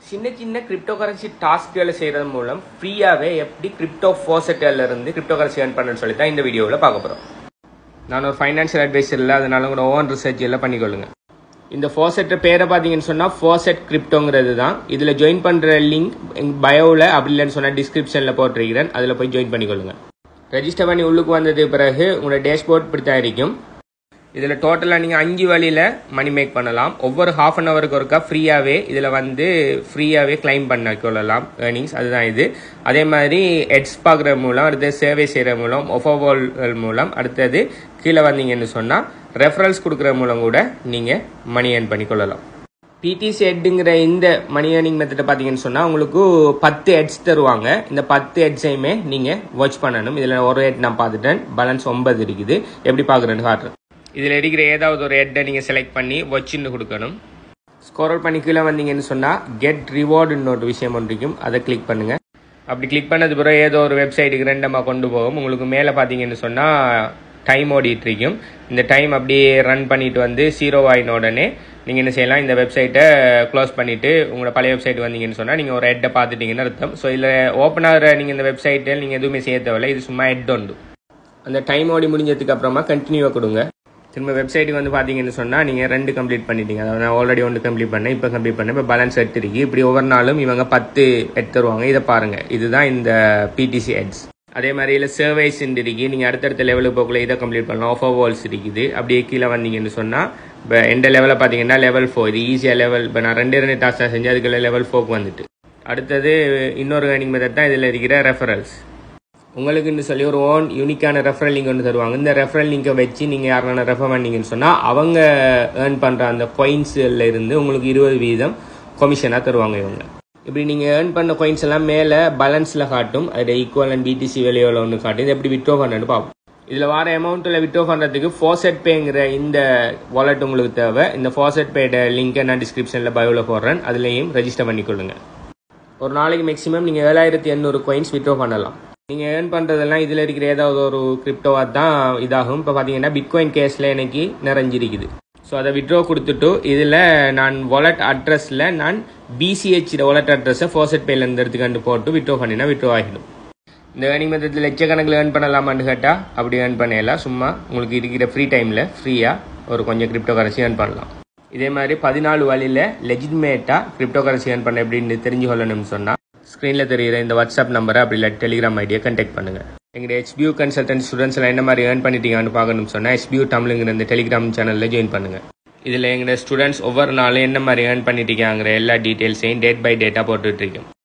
சின்ன சின்ன crypto currency டாஸ்க்களை செய்கிறது மூலம் ஃப்ரீயாகவே எப்படி கிரிப்டோ ஃபோசெட்டில் இருந்து கிரிப்டோ கரன்சி ஏர்ன் பண்ணணும்னு சொல்லி தான் இந்த வீடியோவில் பார்க்க போகிறோம் நான் ஒரு ஃபைனான்ஷியல் அட்வைசர் இல்லை அதனால கூட ஓன் ரிசர்ச் எல்லாம் பண்ணிக்கொள்ளுங்க இந்த ஃபோசெட் பேரை பார்த்தீங்கன்னு சொன்னால் ஃபோசெட் கிரிப்டோங்கிறது தான் இதில் ஜாயின் பண்ணுற லிங்க் எங்கள் பயோவில் அப்படி இல்லைன்னு சொன்னால் டிஸ்கிரிப்ஷனில் போட்டிருக்கிறேன் அதில் போய் ஜாயின் பண்ணிக்கொள்ளுங்க ரெஜிஸ்டர் பண்ணி உள்ளுக்கு வந்தது பிறகு உங்களோட டேஷ்போர்ட் இப்படி தான் இருக்கும் இதில் டோட்டலாக நீங்கள் அஞ்சு வழியில் மணி மேக் பண்ணலாம் ஒவ்வொரு ஹாஃப் அன் ஹவருக்கு ஒருக்கா ஃப்ரீயாகவே இதில் வந்து ஃப்ரீயாகவே கிளைம் பண்ண கொள்ளலாம் ஏர்னிங்ஸ் அதுதான் இது அதே மாதிரி எட்ஸ் பார்க்குற மூலம் அடுத்தது சேவை செய்கிற மூலம் ஒஃபோவால்கள் மூலம் அடுத்தது கீழே வந்தீங்கன்னு சொன்னால் ரெஃபரல்ஸ் கொடுக்குற மூலம் கூட நீங்கள் மணி ஏர்ன் பண்ணி கொள்ளலாம் பிடிசி ஹெட்டுங்கிற இந்த மணி ஏர்னிங் மெத்தடை பார்த்தீங்கன்னு சொன்னால் உங்களுக்கு பத்து ஹெட்ஸ் தருவாங்க இந்த பத்து ஹெட்ஸையுமே நீங்கள் வாட்ச் பண்ணணும் இதில் ஒரு ஹெட் நான் பார்த்துட்டேன் பேலன்ஸ் ஒன்பது இருக்குது எப்படி பார்க்குறேன்னு காட்டுறேன் இதில் இருக்கிற ஏதாவது ஒரு ஹெட்டை நீங்கள் செலக்ட் பண்ணி வச்சுன்னு கொடுக்கணும் ஸ்கோரல் பண்ணி கீழே வந்தீங்கன்னு சொன்னால் கெட் ரிவார்டுன்னு ஒரு விஷயம் ஒன்று இருக்கும் அதை கிளிக் பண்ணுங்கள் அப்படி கிளிக் பண்ணது பிறகு ஏதோ ஒரு வெப்சைட்டுக்கு ரெண்டமாக கொண்டு போகும் உங்களுக்கு மேலே பார்த்தீங்கன்னு சொன்னால் டைம் ஓடிட்டு இருக்கும் இந்த டைம் அப்படியே ரன் பண்ணிட்டு வந்து ஜீரோ ஆயின உடனே நீங்கள் என்ன செய்யலாம் இந்த வெப்சைட்டை க்ளோஸ் பண்ணிவிட்டு உங்களோட பழைய வெப்சைட் வந்தீங்கன்னு சொன்னால் நீங்கள் ஒரு ஹெட்டை பார்த்துட்டீங்கன்னு அர்த்தம் ஸோ இதில் ஓப்பன் ஆகிற நீங்கள் இந்த வெப்சைட்டில் நீங்கள் எதுவுமே செய்ய தேவையில்ல இது சும்மா ஹெட் உண்டு அந்த டைம் ஓடி முடிஞ்சதுக்கு அப்புறமா கண்டினியூவாக கொடுங்க திரும்ப வெப்சைட்டுக்கு வந்து பார்த்தீங்கன்னு சொன்னால் நீங்கள் ரெண்டு கம்ப்ளீட் பண்ணிட்டீங்க அதாவது நான் ஆல்ரெடி ஒன்று கம்ப்ளீட் பண்ணேன் இப்போ கம்ப்ளீட் பண்ணேன் இப்போ பேலன்ஸ் எட்டு இருக்கு இப்படி ஒவ்வொரு நாளும் இவங்க பத்து எட் தருவாங்க இதை பாருங்கள் இதுதான் இந்த பிடிசி எட்ஸ் அதே மாதிரி இல்லை சர்வைஸ் இருக்கு நீங்கள் அடுத்தடுத்த லெவலுக்கு போகல இதை கம்ப்ளீட் பண்ணலாம் ஆஃபர் வால்ஸ் இருக்குது அப்படியே கீழே வந்தீங்கன்னு சொன்னால் இப்போ எந்த லெவலில் பார்த்தீங்கன்னா லெவல் ஃபோர் இது ஈஸியாக லெவல் இப்போ நான் ரெண்டு ரெண்டு டாஸ்க் தான் செஞ்சு அதுக்குள்ள லெவல் ஃபோக்கு வந்துட்டு அடுத்தது இன்னொரு ஏர்னிங் மெத்தட் தான் இதில் இருக்கிற ரெஃபரல்ஸ் உங்களுக்குன்னு சொல்லி ஒரு ஓன் யூனிக்கான ரெஃபரல் லிங்க் ஒன்று தருவாங்க இந்த ரெஃபரல் லிங்கை வச்சு நீங்கள் யாரான ரெஃபர் பண்ணீங்கன்னு சொன்னால் அவங்க ஏர்ன் பண்ணுற அந்த coinsல இருந்து உங்களுக்கு இருபது வீதம் கமிஷனாக தருவாங்க இவங்க இப்படி நீங்கள் ஏர்ன் பண்ண coins எல்லாம் மேலே பேலன்ஸில் காட்டும் அது ஈக்குவல் அண்ட் பிடிசி விலையோட ஒன்று காட்டும் இது எப்படி விட்ரோ பண்ணணும்னு பார்ப்போம் இதில் வர அமௌண்ட்டில் விட்ரோ பண்ணுறதுக்கு ஃபோசெட் பேங்கிற இந்த வாலெட் உங்களுக்கு தேவை இந்த ஃபோசெட் பேட லிங்கை நான் டிஸ்கிரிப்ஷனில் பயோவில் போடுறேன் அதுலேயும் ரெஜிஸ்டர் பண்ணிக்கொள்ளுங்க ஒரு நாளைக்கு மேக்ஸிமம் நீங்கள் ஏழாயிரத்தி எண்ணூறு coins விட்ரோ பண்ணலாம் நீங்கள் ஏர்ன் பண்ணுறதெல்லாம் இதில் இருக்கிற ஏதாவது ஒரு கிரிப்டோவாக தான் இதாகும் இப்போ பார்த்தீங்கன்னா பிட்காயின் கேஸில் எனக்கு நிறைஞ்சிருக்குது ஸோ அதை விட்ரோ கொடுத்துட்டு இதில் நான் வாலெட் அட்ரஸில் நான் பிசிஹெச் வாலெட் அட்ரஸை ஃபோசெட் பேலேருந்து எடுத்துக்கண்டு போட்டு விட்ரோ பண்ணினா விட்ரோ ஆகிடும் இந்த ஏர்னிங் மெத்தடில் லட்சக்கணக்கில் ஏர்ன் பண்ணலாமான்னு கேட்டால் அப்படி ஏர்ன் பண்ணலாம் சும்மா உங்களுக்கு இருக்கிற ஃப்ரீ டைமில் ஃப்ரீயாக ஒரு கொஞ்சம் கிரிப்டோ கரன்சி ஏர்ன் பண்ணலாம் இதே மாதிரி பதினாலு வழியில் லெஜிட்மேட்டாக கிரிப்டோ கரன்சி ஏர்ன் பண்ண எப்படின்னு தெரிஞ்சு கொள்ளணும்னு சொன்னால் ஸ்க்ரீனில் தெரியுற இந்த வாட்ஸ்அப் நம்பரை அப்படி இல்லை டெலிகிராம் ஐடியை கண்டெக்ட் பண்ணுங்கள் எங்களுடைய ஹெச்பியூ கன்சல்டன்ட் ஸ்டூடெண்ட்ஸ் எல்லாம் என்ன மாதிரி ஏர்ன் பண்ணிட்டீங்கன்னு பார்க்கணும்னு சொன்னால் ஹெச்பியூ தமிழுங்கிற இந்த டெலிகிராம் சேனலில் ஜாயின் பண்ணுங்கள் இதில் எங்களுடைய ஸ்டூடெண்ட்ஸ் ஒவ்வொரு நாளும் என்ன மாதிரி ஏர்ன் பண்ணிட்டீங்கிற எல்லா டீட்டெயில்ஸையும் டேட் பை டேட்டாக போட்டுட்ருக்கோம்